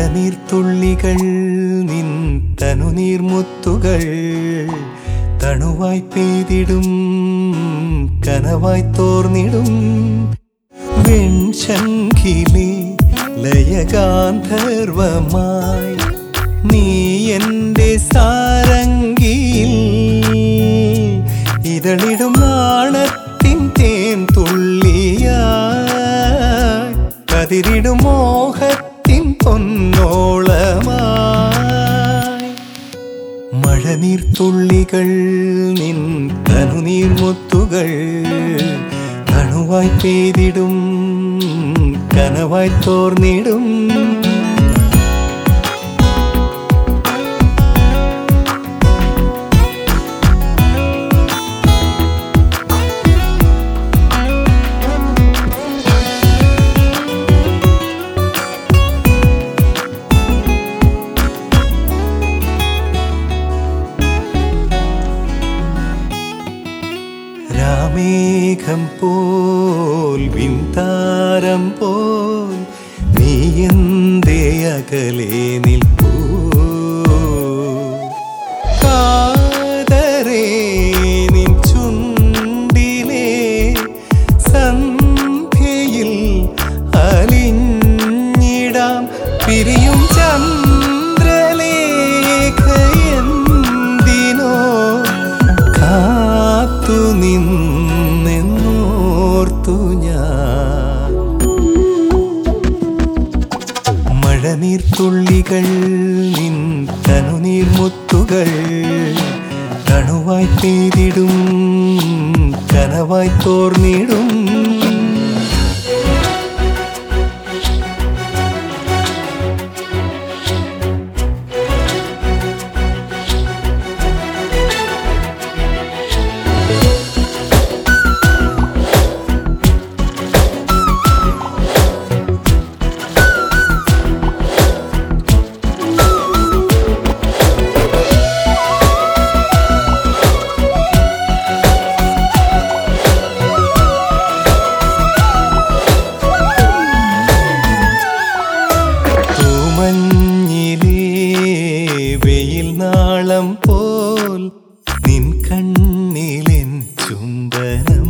മഴനീർത്തുള്ളികൾ നിൻ തനുനീർമുത്തുകൾ തണുവായി പെയ്തിടും കനവായി തോർന്നിടും വെൺശങ്കിലെ ലയഗാന്ധർവമായി നീ എൻ്റെ സാരംഗിയിൽ ഇതളിടും നാണത്തിൻ തേൻ തുള്ളിയായി കതിരിടും മോഹത്തിൻ പൊന്നോളമായി മഴനീർത്തുള്ളികൾ നിൻ തനുനീർമുത്തുകൾ തണുവായി പെയ്തിടും കനവായി തോർന്നിടും രാമേഘം പോൽ വിൻതാരം പോൽ നീ എന്തേ അകലെ നിൽപ്പൂ കാതരേ നിൻ ചുണ്ടിലെ സന്ധ്യയിൽ അലിഞ്ഞിടാം പിരിയും ചന്ദ്രലേഖ എന്തിനോ കാത്തു നിന്നെന്നോർത്തു ഞാൻ മഴനീർത്തുള്ളികൾ നിൻ തനുനീർമുത്തുകൾ തണുവായി പെയ്തിടും കനവായി തോർന്നിടും തൂമഞ്ഞിലേ വെയിൽ നാളം പോൽ നിൻ കണ്ണിലെൻ ചുംബനം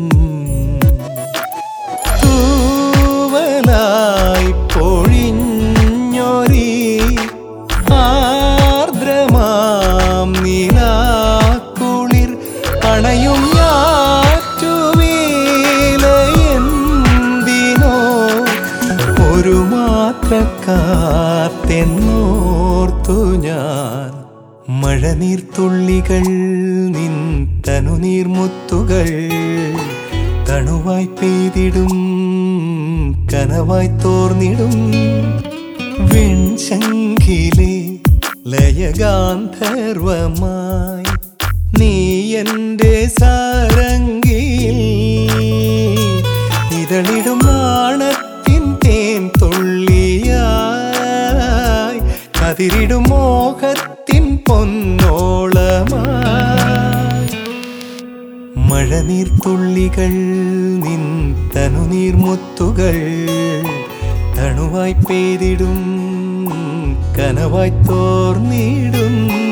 തൂവലായി പൊഴിഞ്ഞൊരി ആർദ്രമാം നിലാക്കുളിർ അണയും ഞാറ്റുവേലയെന്തിനോ ഒരു മാത്രക്കാത്തെന്നോർത്തു ഞാൻ മഴനീർത്തുള്ളികൾ നിൻ തനുനീർമുത്തുകൾ തണുവായി പെയ്തിടും കനവായി തോർന്നിടും വെൺശങ്കിലെ ലയഗാന്ധർവമായി നീ എൻ്റെ സാരംഗിയിൽ ഇതളിടും നാണത്തിൻ തേൻ തുള്ളിയായി കതിരിടും മോഹത്തിൻ പൊന്നോളമായി മഴനീർത്തുള്ളികൾ നിൻ തനുനീർമുത്തുകൾ തണുവായി പെയ്തിടും കനവായി തോർന്നിടും